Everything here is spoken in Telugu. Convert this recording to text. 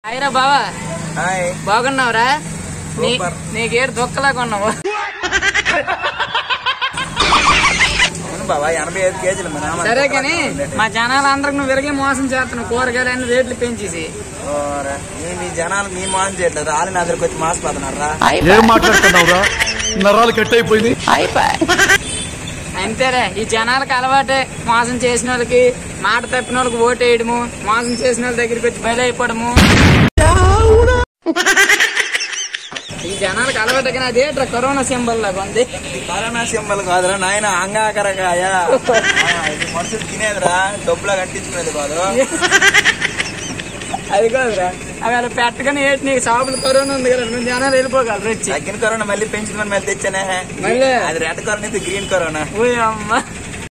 అయిరా బావా హాయ్ బాగున్నావురా నీ సూపర్. నీకేడు దొక్కలాగా ఉన్నావు అవును బాబా ఎనభై ఐదు కేజీలు మా నాన్న సరే కానీ మా జనాలు అందరికి నువ్వు విరిగి మోసం చేస్తున్నావు కూరగాయలు అన్ని రేట్లు పెంచేసి ఓరే, మీ మీ జనాలు మీ మాసం చేయట్లేదు రాలి నా దగ్గరకు వచ్చి మాసిపోతున్నారా ఏం మాట్లాడుతున్నావురా నరాలు కట్ అయిపోయింది అంతేరే ఈ జనాలకు అలవాటే మోసం చేసిన వాళ్ళకి మాట తప్పిన వాళ్ళకి ఓటేయడము మోసం చేసిన వాళ్ళ దగ్గరికి వచ్చి బయలు అయిపోవడము ఈ జనాలకు అలవాటు కానీ అదేట్రా కరోనా సింబల్ లాగా ఉంది ఇది కరోనా సింబల్ కాదురా నాయన అంగాకరకాయ ఆ, ఇది మనుషులు తినేదిరా డబ్బులా కట్టించుకునేది కాదు అది కాదురా అవి అలా పెట్టగానే ఏంటి నీకు షాపులు కరోనా ఉంది కదా నువ్వు జనాలు వెళ్ళిపోగలరు వచ్చి తగ్గిన కరోనా మళ్ళీ పెంచుదామని మళ్ళీ తెచ్చానే మళ్ళీ అది రెడ్ కరోనా ఇది గ్రీన్ కరోనా ఓయ్ అమ్మ